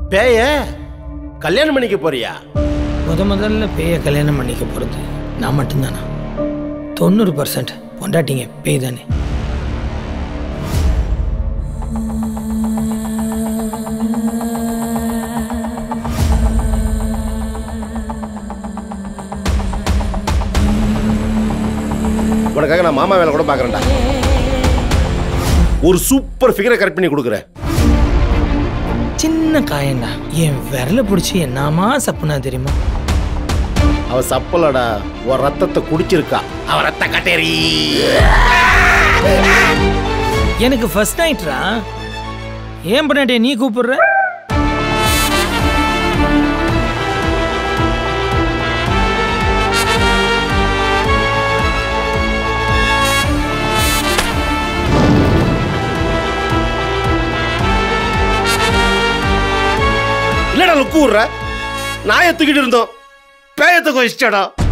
பேய கல்யாணம் பண்ணிக்க போறியா முத முதல்ல பேயை கல்யாணம் பண்ணிக்க போகிறது நான் மட்டும்தானா தொண்ணூறு பர்சன்ட் பொண்டாட்டிங்க பேய் தானே உனக்காக நான் மாமா வேலை கூட பார்க்கறேன்டா ஒரு சூப்பர் ஃபிகரை கரெக்ட் பண்ணி கொடுக்குறேன் சின்ன காயண்டா என் விரல பிடிச்சி என்னாமா சப்புனா தெரியுமா அவ சப்பலடா உன் ரத்தத்தை குடிச்சிருக்கா அவ ரத்த கட்டேரி எனக்கு ஃபர்ஸ்ட் நைட்ரா ஏன் பண்ணாட்டே நீ கூப்பிடுற இல்லடா லுக்கு விடுற நாயை தூக்கிட்டு இருந்தோம் பேயத்தை கொஞ்சிச்சாடா